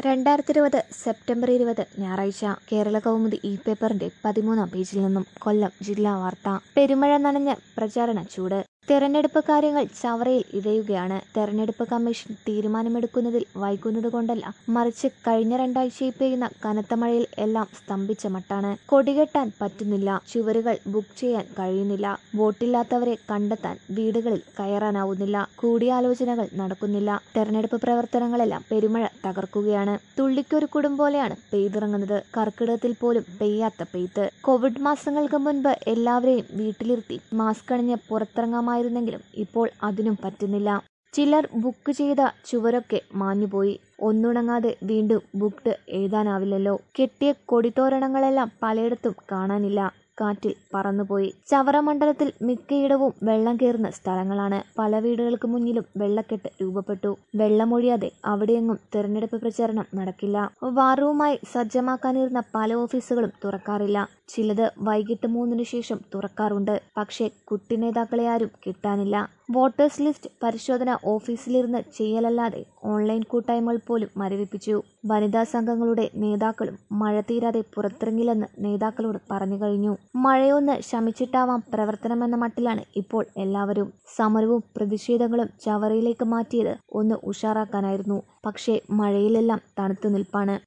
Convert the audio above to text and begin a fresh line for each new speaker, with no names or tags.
രണ്ടായിരത്തി ഇരുപത് സെപ്റ്റംബർ ഇരുപത് ഞായറാഴ്ച കേരള കൗമുദി ഇ പേപ്പറിന്റെ പതിമൂന്നാം പേജിൽ നിന്നും കൊല്ലം ജില്ലാ വാർത്ത പെരുമഴ നനഞ്ഞ് പ്രചാരണ ചൂട് തെരഞ്ഞെടുപ്പ് കാര്യങ്ങൾ ചവറയിൽ ഇഴയുകയാണ് തെരഞ്ഞെടുപ്പ് കമ്മീഷൻ തീരുമാനമെടുക്കുന്നതിൽ വൈകുന്നത് കൊണ്ടല്ല മറിച്ച് കഴിഞ്ഞ രണ്ടാഴ്ചയിൽ പെയ്യുന്ന കനത്ത മഴയിൽ എല്ലാം സ്തംഭിച്ച മട്ടാണ് കൊടികെട്ടാൻ പറ്റുന്നില്ല ചുവരുകൾ ബുക്ക് ചെയ്യാൻ കഴിയുന്നില്ല വോട്ടില്ലാത്തവരെ കണ്ടെത്താൻ വീടുകളിൽ കയറാനാവുന്നില്ല കൂടിയാലോചനകൾ നടക്കുന്നില്ല തെരഞ്ഞെടുപ്പ് പ്രവർത്തനങ്ങളെല്ലാം പെരുമഴ തകർക്കുകയാണ് തുള്ളിക്കൊരു കുടും പോലെയാണ് പെയ്തിറങ്ങുന്നത് കർക്കിടകത്തിൽ പോലും പെയ്യാത്ത പെയ്ത്ത് കോവിഡ് മാസങ്ങൾക്ക് മുൻപ് എല്ലാവരെയും വീട്ടിലിരുത്തി മാസ്ക് അണിഞ്ഞ് പുറത്തിറങ്ങാമായിരുന്നെങ്കിലും ഇപ്പോൾ അതിനും പറ്റുന്നില്ല ചിലർ ബുക്ക് ചെയ്ത ചുവരൊക്കെ മാഞ്ഞുപോയി ഒന്നുണങ്ങാതെ വീണ്ടും ബുക്ക്ഡ് എഴുതാനാവില്ലല്ലോ കെട്ടിയ കൊടിത്തോരണങ്ങളെല്ലാം പലയിടത്തും കാണാനില്ല കാറ്റിൽ പറന്നുപോയി ചവറ മണ്ഡലത്തിൽ മിക്കയിടവും വെള്ളം കയറുന്ന സ്ഥലങ്ങളാണ് പല വീടുകൾക്ക് മുന്നിലും വെള്ളക്കെട്ട് രൂപപ്പെട്ടു വെള്ളമൊഴിയാതെ അവിടെയെങ്ങും തെരഞ്ഞെടുപ്പ് പ്രചാരണം നടക്കില്ല വാറവുമായി സജ്ജമാക്കാനിരുന്ന പല ഓഫീസുകളും തുറക്കാറില്ല ചിലത് വൈകിട്ട് മൂന്നിനു ശേഷം തുറക്കാറുണ്ട് പക്ഷേ കുട്ടി നേതാക്കളെ ആരും കിട്ടാനില്ല വോട്ടേഴ്സ് ലിസ്റ്റ് പരിശോധന ഓഫീസിലിരുന്ന് ചെയ്യലല്ലാതെ ഓൺലൈൻ കൂട്ടായ്മകൾ പോലും മരവിപ്പിച്ചു വനിതാ സംഘങ്ങളുടെ നേതാക്കളും മഴ തീരാതെ പുറത്തിറങ്ങില്ലെന്ന് നേതാക്കളോട് പറഞ്ഞു കഴിഞ്ഞു മഴയൊന്ന് ശമിച്ചിട്ടാവാം പ്രവർത്തനമെന്ന മട്ടിലാണ് ഇപ്പോൾ എല്ലാവരും സമരവും പ്രതിഷേധങ്ങളും ചവറയിലേക്ക് മാറ്റിയത് ഒന്ന് ഉഷാറാക്കാനായിരുന്നു പക്ഷേ മഴയിലെല്ലാം തണുത്തു നിൽപ്പാണ്